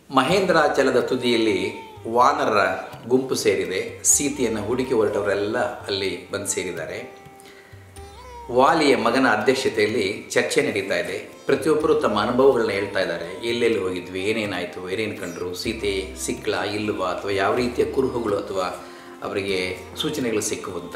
ಮಹೇಂದ್ರಾಚಲದ ತುದಿಯಲ್ಲಿ ವಾನರರ ಗುಂಪು ಸೇರಿದೆ ಸೀತೆಯನ್ನು ಹುಡುಕಿ ಹೊರಟವರೆಲ್ಲ ಅಲ್ಲಿ ಬಂದು ಸೇರಿದ್ದಾರೆ ವಾಲಿಯ ಮಗನ ಅಧ್ಯಕ್ಷತೆಯಲ್ಲಿ ಚರ್ಚೆ ನಡೀತಾ ಇದೆ ಪ್ರತಿಯೊಬ್ಬರು ತಮ್ಮ ಅನುಭವಗಳನ್ನ ಹೇಳ್ತಾ ಇದ್ದಾರೆ ಎಲ್ಲೆಲ್ಲಿ ಹೋಗಿದ್ವಿ ಏನೇನಾಯಿತು ಏನೇನು ಕಂಡ್ರು ಸೀತೆ ಸಿಕ್ಲ ಇಲ್ವಾ ಅಥವಾ ಯಾವ ರೀತಿಯ ಕುರುಹುಗಳು ಅಥವಾ ಅವರಿಗೆ ಸೂಚನೆಗಳು ಸಿಕ್ಕು ಅಂತ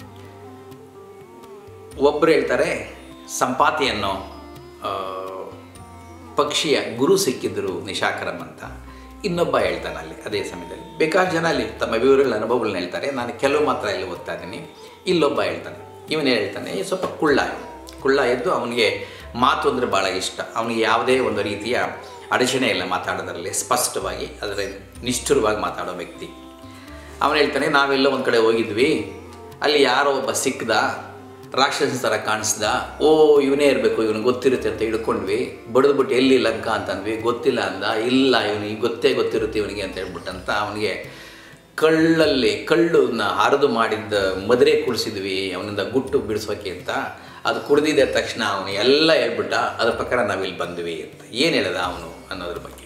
ಒಬ್ಬರು ಹೇಳ್ತಾರೆ ಸಂಪಾತಿ ಅನ್ನೋ ಆ, ಪಕ್ಷಿಯ ಗುರು ಸಿಕ್ಕಿದ್ರು ನಿಶಾಕರಂ ಅಂತ ಇನ್ನೊಬ್ಬ ಹೇಳ್ತಾನೆ ಅಲ್ಲಿ ಅದೇ ಸಮಯದಲ್ಲಿ ಬೇಕಾದ ಜನ ಅಲ್ಲಿ ತಮ್ಮ ವಿವರಗಳ ಅನುಭವಗಳನ್ನ ಹೇಳ್ತಾರೆ ನಾನು ಕೆಲವು ಮಾತ್ರ ಇಲ್ಲಿ ಓದ್ತಾ ಇದ್ದೀನಿ ಇಲ್ಲೊಬ್ಬ ಹೇಳ್ತಾನೆ ಇವನೇ ಹೇಳ್ತಾನೆ "ಏ, ಸ್ವಲ್ಪ ಕುಳ್ಳ ಇವ್ನು. ಕುಳ್ಳ ಎದ್ದು ಅವನಿಗೆ ಮಾತು ಅಂದರೆ ಭಾಳ ಇಷ್ಟ ಅವನಿಗೆ ಯಾವುದೇ ಒಂದು ರೀತಿಯ ಅಡಚಣೆ ಇಲ್ಲ ಮಾತಾಡೋದ್ರಲ್ಲಿ ಸ್ಪಷ್ಟವಾಗಿ ಅದರ ನಿಷ್ಠುರವಾಗಿ ಮಾತಾಡೋ ವ್ಯಕ್ತಿ ಅವನು ಹೇಳ್ತಾನೆ ನಾವೆಲ್ಲ ಒಂದು ಕಡೆ ಹೋಗಿದ್ವಿ ಅಲ್ಲಿ ಯಾರೋ ಒಬ್ಬ ಸಿಕ್ಕದ ರಾಕ್ಷಸ ಥರ ಕಾಣಿಸ್ದ ಓ ಇವನೇ ಇರಬೇಕು ಇವನು ಗೊತ್ತಿರುತ್ತೆ ಅಂತ ಹಿಡ್ಕೊಂಡ್ವಿ ಬಡಿದ್ಬಿಟ್ಟು ಎಲ್ಲಿ ಲಂಕ ಅಂತಂದ್ವಿ ಗೊತ್ತಿಲ್ಲ ಅಂದ ಇಲ್ಲ ಇವನಿಗೆ ಗೊತ್ತೇ ಗೊತ್ತಿರುತ್ತೆ ಇವನಿಗೆ ಅಂತ ಹೇಳ್ಬಿಟ್ಟಂತ ಅವನಿಗೆ ಕಳ್ಳಲ್ಲಿ ಕಳ್ಳನ್ನ ಹರಿದು ಮಾಡಿದ್ದ ಮದುವೆ ಕುಡಿಸಿದ್ವಿ ಅವನಿಂದ ಗುಟ್ಟು ಬಿಡಿಸೋಕೆ ಅಂತ ಅದು ಕುಡ್ದಿದ್ದ ತಕ್ಷಣ ಅವನು ಎಲ್ಲ ಹೇಳ್ಬಿಟ್ಟ ಅದ್ರ ಪ್ರಕಾರ ನಾವಿಲ್ಲಿ ಬಂದ್ವಿ ಅಂತ ಏನು ಹೇಳ್ದ ಅವನು ಅನ್ನೋದ್ರ ಬಗ್ಗೆ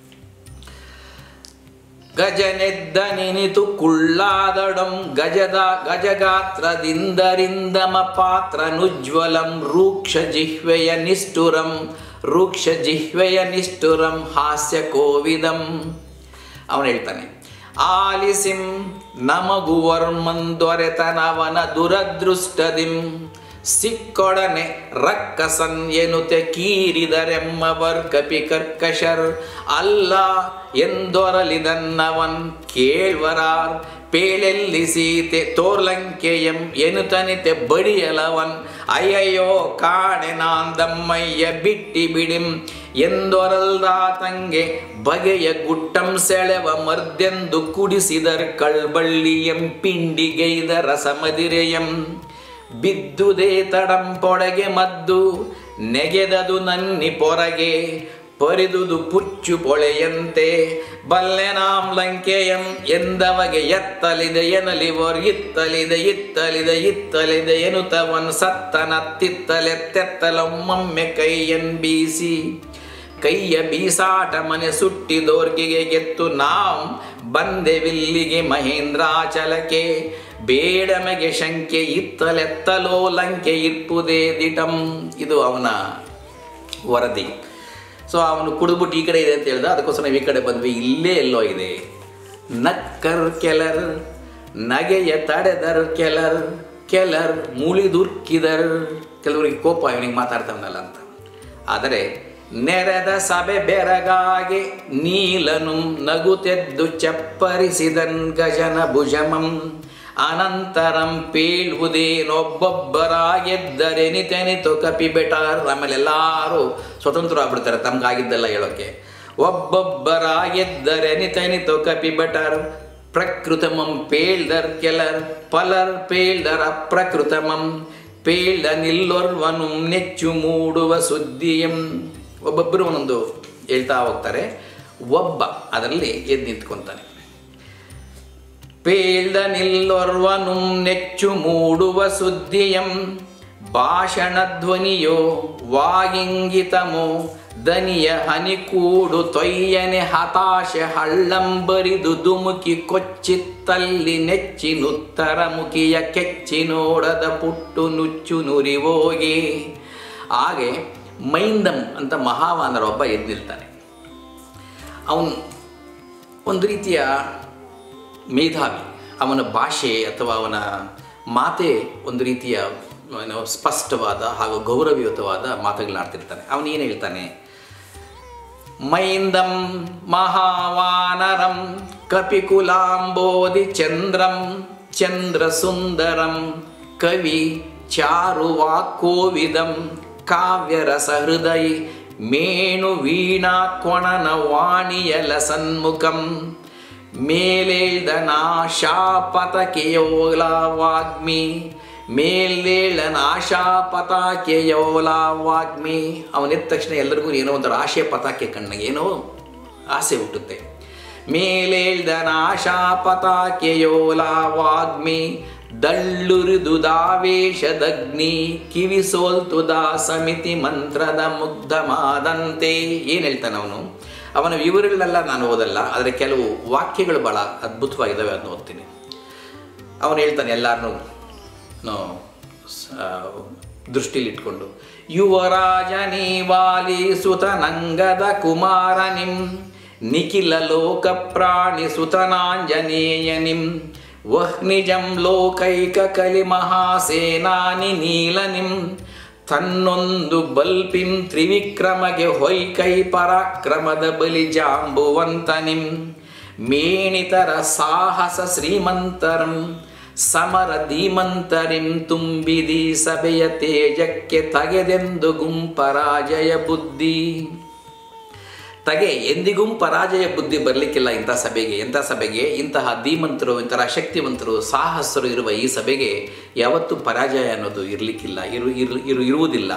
ಗಜನೆದ್ದ ನಿನಿತು ಕುಳ್ಳಾದಡಂ ಗಜದ ಗಜಗಾತ್ರದಿಂದರಿಂದಮ ಪಾತ್ರ ನುಜ್ವಲಂ ರೂಕ್ಷ ಜಿಹ್ವೆಯ ನಿಷ್ಠುರಂ ರೂಕ್ಷ ಜಿಹ್ವೆಯ ನಿಷ್ಠುರಂ ಹಾಸ್ಯ ಕೋವಿದಂ ಅವನು ಹೇಳ್ತಾನೆ ಆಲಿಸಿಂ ನಮಗು ವರ್ಮನ್ ದೊರೆತನವನ ದುರದೃಷ್ಟದಿಂ ಸಿಕ್ಕೊಡನೆ ರಕ್ಕಸನ್ ಎನುತೆ ಕೀರಿದರೆಮ್ಮವರ್ ಕಪಿ ಕರ್ಕಶರ್ ಅಲ್ಲ ಎಂದೊರಲಿದನ್ನವನ್ ಕೇಳ್ವರಾರ್ ಪೇಳೆಲ್ಲಿ ಸೀತೆ ತೋರ್ಲಂಕೆಯಂ ಎನುತನಿತೆ ಬಡಿಯಲವನ್ ಅಯ್ಯಯ್ಯೋ ಕಾಣೆ ನಾಂದಮ್ಮಯ್ಯ ಬಿಟ್ಟಿ ಬಿಡಿಂ ಎಂದೊರಲ್ದಾತಂಗೆ ಬಗೆಯ ಗುಟ್ಟಂ ಸೆಳೆವ ಮರ್ದೆಂದು ಕುಡಿಸಿದರ್ ಕಳ್ಬಳ್ಳಿಯಂ ಪಿಂಡಿಗೈದ ರಸಮದಿರೆಯಂ ಬಿದ್ದುದೇ ತಡಂಪೊಳಗೆ ಮದ್ದು ನೆಗೆದದು ನನ್ನಿ ಪೊರಗೆ ಪರಿದುದು ಪುಚ್ಚು ಪೊಳೆಯಂತೆ ಬಲ್ಲೆನಾಂ ಲಂಕೆಯಂ ಎಂದವಗೆ ಎತ್ತಲಿದೆ ಎನಲಿವರ್ ಇತ್ತಲಿದೆ ಇತ್ತಲಿದೆ ಇತ್ತಲಿದೆ ಎನುತವನ್ ಸತ್ತನತ್ತಿತ್ತಲೆತ್ತೆತ್ತಲೊಮ್ಮೊಮ್ಮೆ ಕೈಯನ್ ಬೀಸಿ ಕೈಯ ಬೀಸಾಟ ಮನೆ ಸುಟ್ಟಿದೋರ್ಗಿಗೆ ಗೆತ್ತು ನಾಂ ಬಂದೆವಿಲ್ಲಿಗೆ ಮಹೇಂದ್ರಾಚಲಕ್ಕೆ ಬೇಡಮಗೆ ಶಂಕೆ ಇತ್ತಲೆತ್ತಲೋ ಲಂಕೆ ಇಪ್ಪುದೇ ದಿಟಂ ಇದು ಅವನ ವರದಿ ಸೊ ಅವನು ಕುಡಿದ್ಬಿಟ್ಟು ಈ ಕಡೆ ಇದೆ ಅಂತ ಹೇಳ್ದ ಅದಕ್ಕೋಸ್ಕರ ನಾವು ಈ ಕಡೆ ಬಂದ್ವಿ ಇಲ್ಲೇ ಎಲ್ಲೋ ಇದೆ ನಕ್ಕರ್ ಕೆಲರ್ ನಗೆಯ ತಡೆದರ್ ಕೆಲರ್ ಕೆಲರ್ ಮುಳಿದುರ್ಕಿದರ್ ಕೆಲವರಿಗೆ ಕೋಪ ಇವನಿಗೆ ಮಾತಾಡ್ತಾವನಲ್ಲ ಅಂತ ಆದರೆ ನೆರೆದ ಸಭೆ ಬೆರಗಾಗಿ ನೀಲನು ನಗುತೆದ್ದು ಚಪ್ಪರಿಸಿದನ್ ಗಜನ ಭುಜಮಂ ಅನಂತರಂ ಪೀಳ್ವುದೇನೊಬ್ಬೊಬ್ಬರಾಗೆದ್ದರೆನಿತೆನಿತು ಕಪಿ ಬೆಟಾರ್ ಆಮೇಲೆ ಎಲ್ಲರೂ ಸ್ವತಂತ್ರ ಆಗ್ಬಿಡ್ತಾರೆ ತಮ್ಗಾಗಿದ್ದೆಲ್ಲ ಹೇಳೋಕೆ ಒಬ್ಬೊಬ್ಬರಾಗೆದ್ದರೆನಿತೆನಿತು ಕಪಿ ಬೆಟಾರ್ ಪ್ರಕೃತಮಂ ಪೇಳ್ದರ್ ಕೆಲರ್ ಪಲರ್ ಪೇಳ್ದರ ಪ್ರಕೃತಮಂ ಪೇಳ್ದ ನಿಲ್ಲೊರ್ವನು ನೆಚ್ಚು ಮೂಡುವ ಸುದ್ದಿಯಂ ಒಬ್ಬೊಬ್ಬರು ಒಂದೊಂದು ಹೇಳ್ತಾ ಹೋಗ್ತಾರೆ ಒಬ್ಬ ಅದರಲ್ಲಿ ಎದ್ದು ನಿಂತ್ಕೊಂತಾನೆ ಪೇಳ್ದ ನಿಲ್ಲೊರ್ವನು ನೆಚ್ಚು ಮೂಡುವ ಸುದ್ದಿಯಂ ಭಾಷಣ ಧ್ವನಿಯೋ ವಾಗಿಂಗಿತಮೋ ದನಿಯ ಹನಿಕೂಡು ತೊಯ್ಯನೆ ಹತಾಶೆ ಹಳ್ಳಂಬರಿದು ದುಮುಕಿ ಕೊಚ್ಚಿತ್ತಲ್ಲಿ ನೆಚ್ಚಿನುತ್ತರ ಮುಖಿಯ ಕೆಚ್ಚಿ ನೋಡದ ಪುಟ್ಟು ನುಚ್ಚು ನುರಿವೋಗಿ ಹಾಗೆ ಮೈಂದಂ ಅಂತ ಮಹಾವಾನರ ಒಬ್ಬ ಎದ್ದು ನಿಲ್ತಾನೆ ಅವನು ಒಂದು ರೀತಿಯ ಮೇಧಾವಿ ಅವನ ಭಾಷೆ ಅಥವಾ ಅವನ ಮಾತೆ ಒಂದು ರೀತಿಯ ಏನು ಸ್ಪಷ್ಟವಾದ ಹಾಗೂ ಗೌರವಯುತವಾದ ಮಾತುಗಳನ್ನಾಡ್ತಿರ್ತಾನೆ ಅವನು ಏನು ಹೇಳ್ತಾನೆ ಮೈಂದಂ ಮಹಾವಾನರಂ ಕಪಿಕುಲಾಂಬೋಧಿ ಚಂದ್ರಂ ಚಂದ್ರ ಸುಂದರಂ ಕವಿ ಚಾರುವಾಕೋವಿದಂ ಕಾವ್ಯರಸ ಹೃದಯ ಮೇಣು ವೀಣಾ ಕೊಣನ ವಾಣಿಯಲ ಸನ್ಮುಖಂ ಮೇಲೇಳ್ದನ ಶಾಪತಕೆಯೋಲ ವಾಗ್ಮಿ ಮೇಲೇಳನ ಆಶಾ ಪತಾಕೆಯೋಲ ವಾಗ್ಮಿ ಅವನೆದ್ದ ತಕ್ಷಣ ಎಲ್ಲರಿಗೂ ಏನೋ ಒಂಥರ ಆಶೆ ಪತಾಕೆ ಕಣ್ಣಿಗೆ ಏನೋ ಆಸೆ ಹುಟ್ಟುತ್ತೆ ಮೇಲೇಳ್ದನ ಆಶಾ ಪತಾಕೆಯೋಲ ವಾಗ್ಮಿ ದಳ್ಳುರಿದುದಾವೇಶದಗ್ನಿ ಕಿವಿಸೋಲ್ತುದ ಸಮಿತಿ ಮಂತ್ರದ ಮುಗ್ಧ ಮಾದಂತೆ ಏನು ಹೇಳ್ತಾನೆ ಅವನು ಅವನ ವಿವರಗಳೆಲ್ಲ ನಾನು ಓದಲ್ಲ ಆದರೆ ಕೆಲವು ವಾಕ್ಯಗಳು ಭಾಳ ಅದ್ಭುತವಾಗಿದ್ದಾವೆ ಅದನ್ನು ಓದ್ತೀನಿ ಅವನು ಹೇಳ್ತಾನೆ ಎಲ್ಲರನ್ನೂ ದೃಷ್ಟಿಲಿಟ್ಕೊಂಡು ಯುವರಾಜನಿ ವಾಲಿ ಸುತನಂಗದ ಕುಮಾರನಿಂ ನಿಖಿಲ ಲೋಕ ಪ್ರಾಣಿ ಸುತನಾಂಜನೇಯನಿಂ ವಹ್ನಿಜಂ ಲೋಕೈಕ ಕಲಿ ಮಹಾಸೇನಾನಿ ನೀಲನಿಂ ತನ್ನೊಂದು ಬಲ್ಪಿಂ ತ್ರಿವಿಕ್ರಮಗೆ ಹೊಯ್ಕೈ ಪರಾಕ್ರಮದ ಬಲಿ ಜಾಂಬುವಂತನಿಂ ಮೇಣಿತರ ಸಾಹಸ ಶ್ರೀಮಂತರಂ ಸಮರ ಧೀಮಂತರಿಂ ತುಂಬಿದಿ ಸಭೆಯ ತೇಜಕ್ಕೆ ತಗೆದೆಂದು ಗುಂಪರಾಜಯ ಬುದ್ಧಿ ತಗೆ ಎಂದಿಗೂ ಪರಾಜಯ ಬುದ್ಧಿ ಬರಲಿಕ್ಕಿಲ್ಲ ಇಂಥ ಸಭೆಗೆ ಎಂಥ ಸಭೆಗೆ ಇಂತಹ ಧೀಮಂತರು ಇಂತಹ ಶಕ್ತಿವಂತರು ಸಾಹಸರು ಇರುವ ಈ ಸಭೆಗೆ ಯಾವತ್ತೂ ಪರಾಜಯ ಅನ್ನೋದು ಇರಲಿಕ್ಕಿಲ್ಲ ಇರು ಇರು ಇರು ಇರುವುದಿಲ್ಲ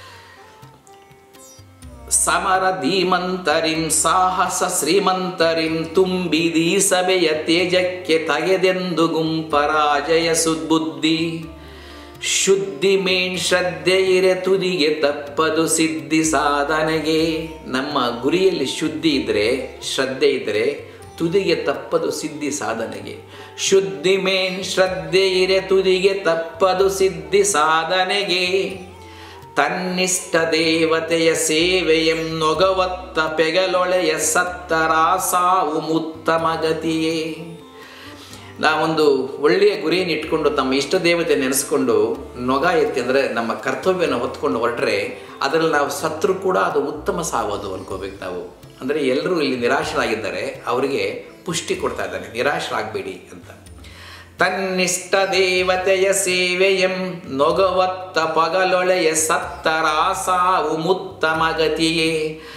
ಸಮರ ಧೀಮಂತರಿಂ ಸಾಹಸ ಶ್ರೀಮಂತರಿಂ ತುಂಬಿದಿ ಸಭೆಯ ತೇಜಕ್ಕೆ ತಗೆದೆಂದು ಗುಂಪರಾಜಯ ಸುದ್ಬುದ್ಧಿ ಶುದ್ಧಿ ಮೇನ್ ಶ್ರದ್ಧೆ ಇರೆ ತುದಿಗೆ ತಪ್ಪದು ಸಿದ್ಧಿ ಸಾಧನೆಗೆ ನಮ್ಮ ಗುರಿಯಲ್ಲಿ ಶುದ್ಧಿ ಇದ್ದರೆ ಶ್ರದ್ಧೆ ಇದ್ದರೆ ತುದಿಗೆ ತಪ್ಪದು ಸಿದ್ಧಿ ಸಾಧನೆಗೆ ಶುದ್ಧಿ ಮೇನ್ ಶ್ರದ್ಧೆ ಇರೆ ತುದಿಗೆ ತಪ್ಪದು ಸಿದ್ಧಿ ಸಾಧನೆಗೆ ತನ್ನಿಷ್ಟ ದೇವತೆಯ ಸೇವೆಯಂ ನೊಗವತ್ತ ಪೆಗಲೊಳೆಯ ಸತ್ತರ ಸಾವು ಮುತ್ತಮ ಗತಿಯೇ ನಾವೊಂದು ಒಳ್ಳೆಯ ಗುರಿಯನ್ನು ಇಟ್ಕೊಂಡು ತಮ್ಮ ಇಷ್ಟ ದೇವತೆ ನೆನೆಸ್ಕೊಂಡು ನೊಗ ಎತ್ತಿ ಅಂದರೆ ನಮ್ಮ ಕರ್ತವ್ಯನ ಹೊತ್ಕೊಂಡು ಹೊರಟ್ರೆ ಅದರಲ್ಲಿ ನಾವು ಸತ್ರು ಕೂಡ ಅದು ಉತ್ತಮ ಸಾವದು ಅನ್ಕೋಬೇಕು ನಾವು ಅಂದರೆ ಎಲ್ಲರೂ ಇಲ್ಲಿ ನಿರಾಶರಾಗಿದ್ದಾರೆ ಅವರಿಗೆ ಪುಷ್ಟಿ ಕೊಡ್ತಾ ಇದ್ದಾನೆ ನಿರಾಶರಾಗಬೇಡಿ ಅಂತ ತನ್ನಿಷ್ಟ ದೇವತೆಯ ಸೇವೆಯಂ ನೊಗವತ್ತ ಪಗಲೊಳೆಯ ಸತ್ತರ ಸಾವು ಮುತ್ತಮ ಗತಿಯೇ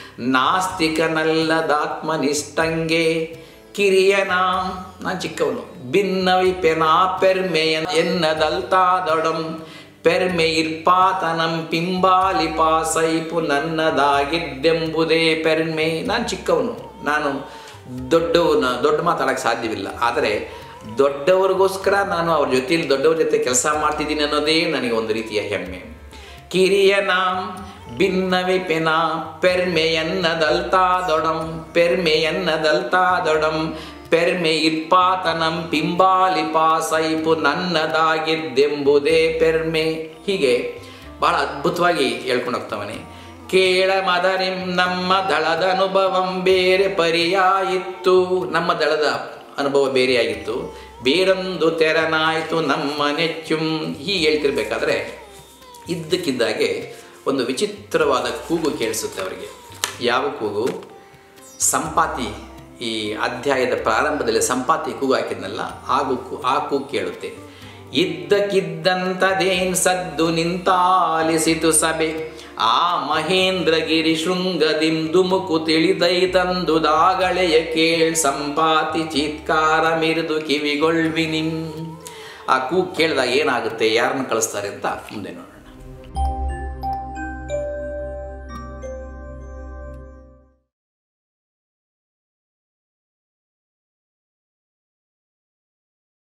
ನಾಸ್ತಿಕನಲ್ಲದಾತ್ಮನಿಷ್ಠಂಗೆ ಕಿರಿಯನ ನಾನು ಚಿಕ್ಕವನು ಭಿನ್ನವಿ ಪೆನಾ ಪೆರ್ಮೆಯ ಎನ್ನದಲ್ತಾದೊಡಂ ಪೆರ್ಮೆ ಇರ್ಪಾತನಂ ಪಿಂಬಾಲಿ ಪಾಸೈಪು ನನ್ನದಾಗಿದ್ದೆಂಬುದೇ ಪೆರ್ಮೆ ನಾನು ಚಿಕ್ಕವನು ನಾನು ದೊಡ್ಡವನ ದೊಡ್ಡ ಮಾತಾಡೋಕ್ಕೆ ಸಾಧ್ಯವಿಲ್ಲ ಆದರೆ ದೊಡ್ಡವ್ರಿಗೋಸ್ಕರ ನಾನು ಅವ್ರ ಜೊತೆಲಿ ದೊಡ್ಡವ್ರ ಜೊತೆ ಕೆಲಸ ಮಾಡ್ತಿದ್ದೀನಿ ಅನ್ನೋದೇ ನನಗೆ ಒಂದು ರೀತಿಯ ಹೆಮ್ಮೆ ಕಿರಿಯನ ಭಿನ್ನವಿ ಪೆನ ಪೆರ್ಮೆಯನ್ನದಲ್ತಾದೊಡಂ ಪೆರ್ಮೆಯನ್ನದಲ್ತಾದೊಡಂ ಪೆರ್ಮೆ ಇರ್ಪಾತನಂ ಪಿಂಬಾಲಿ ಪಾಸೈಪು ನನ್ನದಾಗಿದ್ದೆಂಬುದೇ ಪೆರ್ಮೆ ಹೀಗೆ ಬಹಳ ಅದ್ಭುತವಾಗಿ ಹೇಳ್ಕೊಂಡು ಹೋಗ್ತವನೆ ಕೇಳ ಮದರಿಂ ನಮ್ಮ ದಳದ ಅನುಭವಂ ಬೇರೆ ಪರಿಯಾಯಿತ್ತು ನಮ್ಮ ದಳದ ಅನುಭವ ಬೇರೆಯಾಗಿತ್ತು ಬೇರೊಂದು ತೆರನಾಯಿತು ನಮ್ಮ ನೆಚ್ಚುಂ ಹೀಗೆ ಹೇಳ್ತಿರ್ಬೇಕಾದ್ರೆ ಇದ್ದಕ್ಕಿದ್ದಾಗೆ ಒಂದು ವಿಚಿತ್ರವಾದ ಕೂಗು ಕೇಳಿಸುತ್ತೆ ಅವರಿಗೆ ಯಾವ ಕೂಗು ಸಂಪಾತಿ ಈ ಅಧ್ಯಾಯದ ಪ್ರಾರಂಭದಲ್ಲಿ ಸಂಪಾತಿ ಕೂಗು ಹಾಕಿದ್ನಲ್ಲ ಹಾಗೂ ಆ ಕೂಗು ಕೇಳುತ್ತೆ ಇದ್ದಕ್ಕಿದ್ದಂಥದೇನ್ ಸದ್ದು ನಿಂತಾಲಿಸಿತು ಸಭೆ ಆ ಮಹೇಂದ್ರಗಿರಿ ಶೃಂಗದಿಂ ದುಮುಕು ತಿಳಿದೈತಂದು ದಾಗಳೆಯ ಕೇಳ್ ಸಂಪಾತಿ ಚೀತ್ಕಾರ ಮಿರಿದು ಕಿವಿಗೊಳ್ವಿ ನಿಮ್ ಆ ಕೂಗ್ ಕೇಳಿದಾಗ ಏನಾಗುತ್ತೆ ಯಾರನ್ನು ಕಳಿಸ್ತಾರೆ ಅಂತ ಮುಂದೆ ನೋಡೋಣ